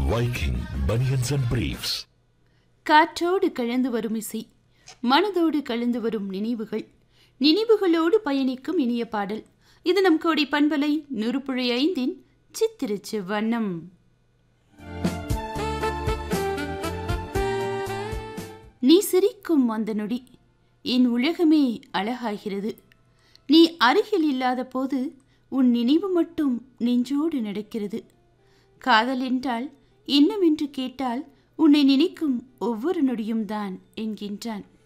Viking Bunions and Briefs. காற்றோடு கலந்து வரும் இசை மனதோடு கலந்து வரும் நினைவுகள் நினைவுகளோடு பயணிக்கும் இனிய பாடல் இது நம் கோடி பண்பலை நுறுப்புழை ஐந்தின் சித்திருச்சு வண்ணம் நீ சிரிக்கும் அந்த நொடி என் உலகமே அழகாகிறது நீ அருகில் இல்லாத போது உன் நினைவு மட்டும் நெஞ்சோடு நடக்கிறது காதல் என்றால் என்னவென்று கேட்டால் உன்னை நினைக்கும் ஒவ்வொரு நொடியும் தான் என்கின்றான்